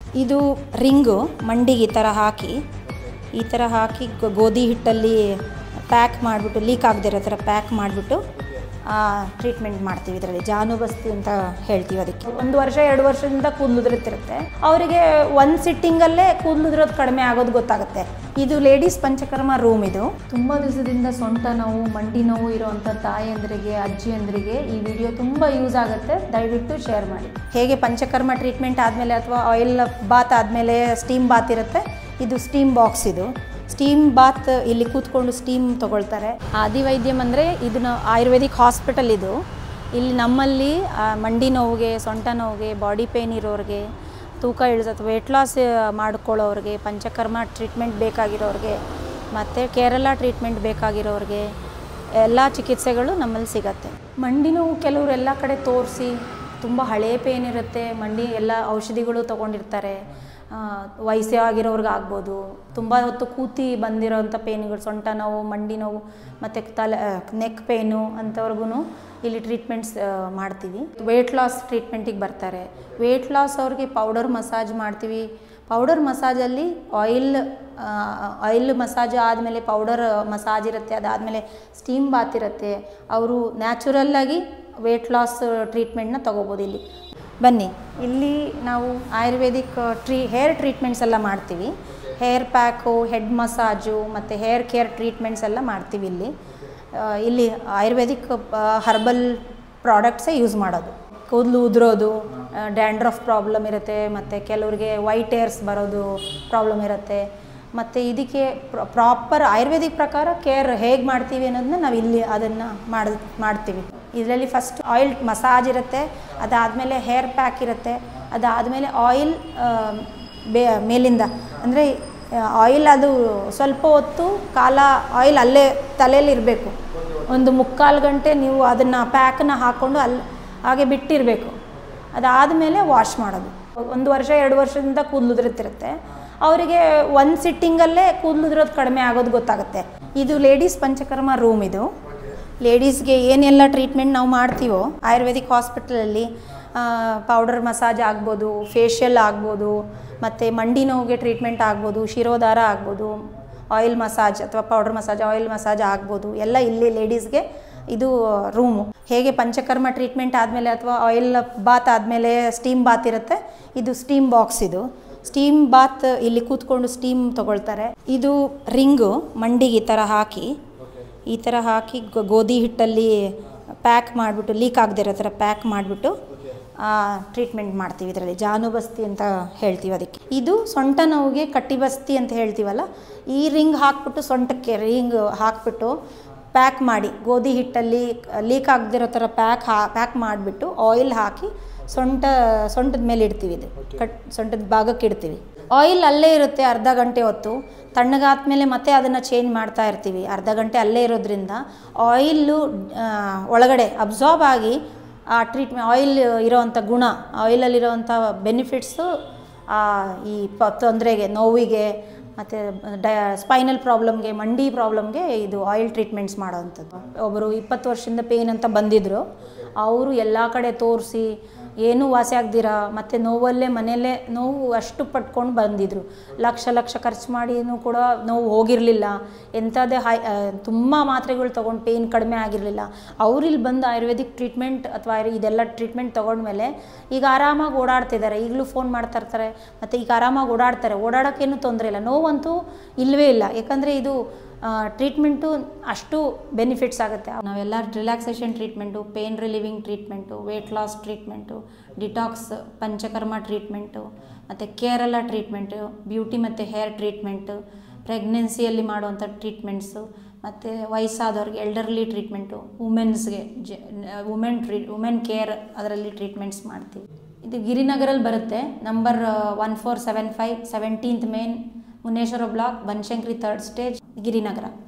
ಇದು ರಿಂಗು ಮಂಡಿಗೆ ಈ ಥರ ಹಾಕಿ ಈ ಥರ ಹಾಕಿ ಗೋ- ಗೋಧಿ ಹಿಟ್ಟಲ್ಲಿ ಪ್ಯಾಕ್ ಮಾಡಿಬಿಟ್ಟು ಲೀಕ್ ಆಗದಿರೋ ಥರ ಪ್ಯಾಕ್ ಮಾಡಿಬಿಟ್ಟು ಟ್ರೀಟ್ಮೆಂಟ್ ಮಾಡ್ತೀವಿ ಇದರಲ್ಲಿ ಜಾನುಬಸ್ತಿ ಅಂತ ಹೇಳ್ತೀವಿ ಅದಕ್ಕೆ ಒಂದು ವರ್ಷ ಎರಡು ವರ್ಷದಿಂದ ಕೂದಲು ಉದುರುತ್ತಿರುತ್ತೆ ಅವರಿಗೆ ಒಂದು ಸಿಟ್ಟಿಂಗಲ್ಲೇ ಕೂದಲು ಉದುರೋದು ಕಡಿಮೆ ಆಗೋದು ಗೊತ್ತಾಗುತ್ತೆ ಇದು ಲೇಡೀಸ್ ಪಂಚಕರ್ಮ ರೂಮ್ ಇದು ತುಂಬ ದಿವಸದಿಂದ ಸೊಂಟ ನೋವು ಮಂಡಿ ನೋವು ಇರೋವಂಥ ತಾಯಂದ್ರಿಗೆ ಅಜ್ಜಿಯಂದ್ರಿಗೆ ಈ ವಿಡಿಯೋ ತುಂಬ ಯೂಸ್ ಆಗುತ್ತೆ ದಯವಿಟ್ಟು ಶೇರ್ ಮಾಡಿ ಹೇಗೆ ಪಂಚಕರ್ಮ ಟ್ರೀಟ್ಮೆಂಟ್ ಆದಮೇಲೆ ಅಥವಾ ಆಯಿಲ್ ಬಾತ್ ಆದಮೇಲೆ ಸ್ಟೀಮ್ ಬಾತ್ ಇರುತ್ತೆ ಇದು ಸ್ಟೀಮ್ ಬಾಕ್ಸ್ ಇದು ಸ್ಟೀಮ್ ಬಾತ್ ಇಲ್ಲಿ ಕೂತ್ಕೊಂಡು ಸ್ಟೀಮ್ ತಗೊಳ್ತಾರೆ ಆದಿವೈದ್ಯಂ ಅಂದರೆ ಇದನ್ನ ಆಯುರ್ವೇದಿಕ್ ಹಾಸ್ಪಿಟಲ್ ಇದು ಇಲ್ಲಿ ನಮ್ಮಲ್ಲಿ ಆ, ಮಂಡಿ ನೋವಿಗೆ ಸೊಂಟ ನೋವಿಗೆ ಬಾಡಿ ಪೇನ್ ಇರೋರಿಗೆ ತೂಕ ಇಳಿಸ ಅಥವಾ ವೆಯ್ಟ್ ಲಾಸ್ ಮಾಡ್ಕೊಳ್ಳೋರಿಗೆ ಪಂಚಕರ್ಮ ಟ್ರೀಟ್ಮೆಂಟ್ ಬೇಕಾಗಿರೋರಿಗೆ ಮತ್ತು ಕೇರಳ ಟ್ರೀಟ್ಮೆಂಟ್ ಬೇಕಾಗಿರೋರಿಗೆ ಎಲ್ಲ ಚಿಕಿತ್ಸೆಗಳು ನಮ್ಮಲ್ಲಿ ಸಿಗತ್ತೆ ಮಂಡಿ ನೋವು ಕೆಲವರು ಎಲ್ಲ ಕಡೆ ತೋರಿಸಿ ತುಂಬ ಹಳೇ ಪೇನ್ ಇರುತ್ತೆ ಮಂಡಿ ಎಲ್ಲ ಔಷಧಿಗಳು ತೊಗೊಂಡಿರ್ತಾರೆ ವಯಸ್ಸೇ ಆಗಿರೋರ್ಗೆ ಆಗ್ಬೋದು ತುಂಬ ಹೊತ್ತು ಕೂತಿ ಬಂದಿರೋಂಥ ಪೇನ್ಗಳು ಸೊಂಟ ನೋವು ಮಂಡಿ ನೋವು ಮತ್ತು ತಲೆ ನೆಕ್ ಪೇನು ಅಂಥವ್ರಿಗೂ ಇಲ್ಲಿ ಟ್ರೀಟ್ಮೆಂಟ್ಸ್ ಮಾಡ್ತೀವಿ ವೆಯ್ಟ್ ಲಾಸ್ ಟ್ರೀಟ್ಮೆಂಟಿಗೆ ಬರ್ತಾರೆ ವೆಯ್ಟ್ ಲಾಸ್ ಅವ್ರಿಗೆ ಪೌಡರ್ ಮಸಾಜ್ ಮಾಡ್ತೀವಿ ಪೌಡರ್ ಮಸಾಜಲ್ಲಿ ಆಯಿಲ್ ಆಯಿಲ್ ಮಸಾಜ್ ಆದಮೇಲೆ ಪೌಡರ್ ಮಸಾಜ್ ಇರುತ್ತೆ ಅದಾದಮೇಲೆ ಸ್ಟೀಮ್ ಬಾತ್ ಇರುತ್ತೆ ಅವರು ನ್ಯಾಚುರಲ್ಲಾಗಿ ವೆಯ್ಟ್ ಲಾಸ್ ಟ್ರೀಟ್ಮೆಂಟ್ನ ತೊಗೋಬೋದು ಇಲ್ಲಿ ಬನ್ನಿ ಇಲ್ಲಿ ನಾವು ಆಯುರ್ವೇದಿಕ್ ಟ್ರೀ ಹೇರ್ ಟ್ರೀಟ್ಮೆಂಟ್ಸ್ ಎಲ್ಲ ಮಾಡ್ತೀವಿ ಹೇರ್ ಪ್ಯಾಕು ಹೆಡ್ ಮಸಾಜು ಮತ್ತು ಹೇರ್ ಕೇರ್ ಟ್ರೀಟ್ಮೆಂಟ್ಸ್ ಎಲ್ಲ ಮಾಡ್ತೀವಿ ಇಲ್ಲಿ ಆ, ಇಲ್ಲಿ ಆಯುರ್ವೇದಿಕ್ ಹರ್ಬಲ್ ಪ್ರಾಡಕ್ಟ್ಸೇ ಯೂಸ್ ಮಾಡೋದು ಕೂದಲು ಉದುರೋದು ಡ್ಯಾಂಡ್ರಫ್ ಪ್ರಾಬ್ಲಮ್ ಇರುತ್ತೆ ಮತ್ತು ಕೆಲವರಿಗೆ ವೈಟ್ ಏರ್ಸ್ ಬರೋದು ಪ್ರಾಬ್ಲಮ್ ಇರುತ್ತೆ ಮತ್ತು ಇದಕ್ಕೆ ಪ್ರಾಪರ್ ಆಯುರ್ವೇದಿಕ್ ಪ್ರಕಾರ ಕೇರ್ ಹೇಗೆ ಮಾಡ್ತೀವಿ ಅನ್ನೋದನ್ನ ನಾವು ಇಲ್ಲಿ ಅದನ್ನು ಮಾಡಿ ಮಾಡ್ತೀವಿ ಇದರಲ್ಲಿ ಫಸ್ಟ್ ಆಯಿಲ್ ಮಸಾಜ್ ಇರುತ್ತೆ ಅದಾದಮೇಲೆ ಹೇರ್ ಪ್ಯಾಕ್ ಇರುತ್ತೆ ಅದಾದಮೇಲೆ ಆಯಿಲ್ ಬೇ ಮೇಲಿಂದ ಅಂದರೆ ಆಯಿಲ್ ಅದು ಸ್ವಲ್ಪ ಹೊತ್ತು ಕಾಲ ಆಯಿಲ್ ಅಲ್ಲೇ ತಲೆಯಲ್ಲಿ ಇರಬೇಕು ಒಂದು ಮುಕ್ಕಾಲು ಗಂಟೆ ನೀವು ಅದನ್ನು ಪ್ಯಾಕನ್ನ ಹಾಕ್ಕೊಂಡು ಅಲ್ಲಿ ಹಾಗೆ ಬಿಟ್ಟಿರಬೇಕು ಅದಾದಮೇಲೆ ವಾಶ್ ಮಾಡೋದು ಒಂದು ವರ್ಷ ಎರಡು ವರ್ಷದಿಂದ ಕೂದಲು ಉದುರುತ್ತಿರುತ್ತೆ ಅವರಿಗೆ ಒಂದು ಸಿಟ್ಟಿಂಗಲ್ಲೇ ಕೂದಲು ಉದುರೋದು ಕಡಿಮೆ ಆಗೋದು ಗೊತ್ತಾಗುತ್ತೆ ಇದು ಲೇಡೀಸ್ ಪಂಚಕರ್ಮ ರೂಮ್ ಇದು ಲೇಡೀಸ್ಗೆ ಏನೆಲ್ಲ ಟ್ರೀಟ್ಮೆಂಟ್ ನಾವು ಮಾಡ್ತೀವೋ ಆಯುರ್ವೇದಿಕ್ ಹಾಸ್ಪಿಟಲಲ್ಲಿ ಪೌಡರ್ ಮಸಾಜ್ ಆಗ್ಬೋದು ಫೇಶಿಯಲ್ ಆಗ್ಬೋದು ಮತ್ತು ಮಂಡಿ ನೋವಿಗೆ ಟ್ರೀಟ್ಮೆಂಟ್ ಆಗ್ಬೋದು ಶಿರೋದಾರ ಆಗ್ಬೋದು ಆಯಿಲ್ ಮಸಾಜ್ ಅಥವಾ ಪೌಡರ್ ಮಸಾಜ್ ಆಯಿಲ್ ಮಸಾಜ್ ಆಗ್ಬೋದು ಎಲ್ಲ ಇಲ್ಲಿ ಲೇಡೀಸ್ಗೆ ಇದು ರೂಮು ಹೇಗೆ ಪಂಚಕರ್ಮ ಟ್ರೀಟ್ಮೆಂಟ್ ಆದಮೇಲೆ ಅಥವಾ ಆಯಿಲ್ ಬಾತ್ ಆದಮೇಲೆ ಸ್ಟೀಮ್ ಬಾತ್ ಇರುತ್ತೆ ಇದು ಸ್ಟೀಮ್ ಬಾಕ್ಸ್ ಇದು ಸ್ಟೀಮ್ ಬಾತ್ ಇಲ್ಲಿ ಕೂತ್ಕೊಂಡು ಸ್ಟೀಮ್ ತಗೊಳ್ತಾರೆ ಇದು ರಿಂಗು ಮಂಡಿಗೆ ಈ ಥರ ಹಾಕಿ ಈ ಥರ ಹಾಕಿ ಗೋ- ಗೋಧಿ ಹಿಟ್ಟಲ್ಲಿ ಪ್ಯಾಕ್ ಮಾಡಿಬಿಟ್ಟು ಲೀಕ್ ಆಗದಿರೋ ಥರ ಪ್ಯಾಕ್ ಮಾಡಿಬಿಟ್ಟು ಟ್ರೀಟ್ಮೆಂಟ್ ಮಾಡ್ತೀವಿ ಇದರಲ್ಲಿ ಜಾನುಬಸ್ತಿ ಅಂತ ಹೇಳ್ತೀವಿ ಅದಕ್ಕೆ ಇದು ಸೊಂಟ ನೋವಿಗೆ ಕಟ್ಟಿಬಸ್ತಿ ಅಂತ ಹೇಳ್ತೀವಲ್ಲ ಈ ರಿಂಗ್ ಹಾಕ್ಬಿಟ್ಟು ಸೊಂಟಕ್ಕೆ ರಿಂಗ್ ಹಾಕ್ಬಿಟ್ಟು ಪ್ಯಾಕ್ ಮಾಡಿ ಗೋಧಿ ಹಿಟ್ಟಲ್ಲಿ ಲೀಕ್ ಆಗದಿರೋ ಥರ ಪ್ಯಾಕ್ ಹಾ ಪ್ಯಾಕ್ ಮಾಡಿಬಿಟ್ಟು ಆಯಿಲ್ ಹಾಕಿ ಸೊಂಟ ಸೊಂಟದ ಮೇಲೆ ಇಡ್ತೀವಿ ಇದು ಕಟ್ ಸೊಂಟದ ಭಾಗಕ್ಕೆ ಇಡ್ತೀವಿ ಆಯಿಲ್ ಅಲ್ಲೇ ಇರುತ್ತೆ ಅರ್ಧ ಗಂಟೆ ಹೊತ್ತು ತಣ್ಣಗಾದ್ಮೇಲೆ ಮತ್ತೆ ಅದನ್ನು ಚೇಂಜ್ ಮಾಡ್ತಾ ಇರ್ತೀವಿ ಅರ್ಧ ಗಂಟೆ ಅಲ್ಲೇ ಇರೋದ್ರಿಂದ ಆಯಿಲ್ಲು ಒಳಗಡೆ ಅಬ್ಸಾರ್ಬ್ ಆಗಿ ಆ ಟ್ರೀಟ್ಮೆ ಆಯಿಲ್ ಇರೋವಂಥ ಗುಣ ಆಯಿಲಲ್ಲಿರೋವಂಥ ಬೆನಿಫಿಟ್ಸು ಈ ಪ ತೊಂದರೆಗೆ ನೋವಿಗೆ ಮತ್ತು ಡ ಸ್ಪೈನಲ್ ಪ್ರಾಬ್ಲಮ್ಗೆ ಮಂಡಿ ಪ್ರಾಬ್ಲಮ್ಗೆ ಇದು ಆಯಿಲ್ ಟ್ರೀಟ್ಮೆಂಟ್ಸ್ ಮಾಡೋವಂಥದ್ದು ಒಬ್ಬರು ಇಪ್ಪತ್ತು ವರ್ಷದಿಂದ ಪೇನ್ ಅಂತ ಬಂದಿದ್ದರು ಅವರು ಎಲ್ಲ ಕಡೆ ತೋರಿಸಿ ಏನೂ ವಾಸಿ ಆಗ್ದಿರ ಮತ್ತು ನೋವಲ್ಲೇ ಮನೆಯಲ್ಲೇ ನೋವು ಅಷ್ಟು ಪಟ್ಕೊಂಡು ಬಂದಿದ್ದರು ಲಕ್ಷ ಲಕ್ಷ ಖರ್ಚು ಮಾಡಿನೂ ಕೂಡ ನೋವು ಹೋಗಿರಲಿಲ್ಲ ಎಂಥದ್ದೇ ಹೈ ತುಂಬ ಮಾತ್ರೆಗಳು ತೊಗೊಂಡು ಪೇಯ್ನ್ ಕಡಿಮೆ ಆಗಿರಲಿಲ್ಲ ಅವ್ರಿಲ್ಲಿ ಬಂದು ಆಯುರ್ವೇದಿಕ್ ಟ್ರೀಟ್ಮೆಂಟ್ ಅಥವಾ ಆಯುರ್- ಇದೆಲ್ಲ ಟ್ರೀಟ್ಮೆಂಟ್ ತೊಗೊಂಡ್ಮೇಲೆ ಈಗ ಆರಾಮಾಗಿ ಓಡಾಡ್ತಿದ್ದಾರೆ ಈಗಲೂ ಫೋನ್ ಮಾಡ್ತಾ ಇರ್ತಾರೆ ಮತ್ತು ಈಗ ಆರಾಮಾಗಿ ಓಡಾಡ್ತಾರೆ ಓಡಾಡೋಕ್ಕೇನು ತೊಂದರೆ ಇಲ್ಲ ನೋವಂತೂ ಇಲ್ಲವೇ ಇಲ್ಲ ಯಾಕಂದರೆ ಇದು ಟ್ರೀಟ್ಮೆಂಟು ಅಷ್ಟು ಬೆನಿಫಿಟ್ಸ್ ಆಗುತ್ತೆ ನಾವೆಲ್ಲ relaxation treatment pain relieving treatment weight loss treatment detox panchakarma treatment ಮತ್ತು ಕೇರಳ ಟ್ರೀಟ್ಮೆಂಟು ಬ್ಯೂಟಿ ಮತ್ತು ಹೇರ್ ಟ್ರೀಟ್ಮೆಂಟು ಪ್ರೆಗ್ನೆನ್ಸಿಯಲ್ಲಿ ಮಾಡುವಂಥ ಟ್ರೀಟ್ಮೆಂಟ್ಸು ಮತ್ತು ವಯಸ್ಸಾದವ್ರಿಗೆ ಎಲ್ಡರ್ಲಿ ಟ್ರೀಟ್ಮೆಂಟು ವುಮೆನ್ಸ್ಗೆ ಜ ವುಮೆನ್ ಟ್ರೀ ವುಮೆನ್ ಕೇರ್ ಅದರಲ್ಲಿ ಟ್ರೀಟ್ಮೆಂಟ್ಸ್ ಮಾಡ್ತೀವಿ ಇದು ಗಿರಿನಗರಲ್ಲಿ ಬರುತ್ತೆ number one four seven five seventeenth main Muneshwara block Banashankari third stage Girinagar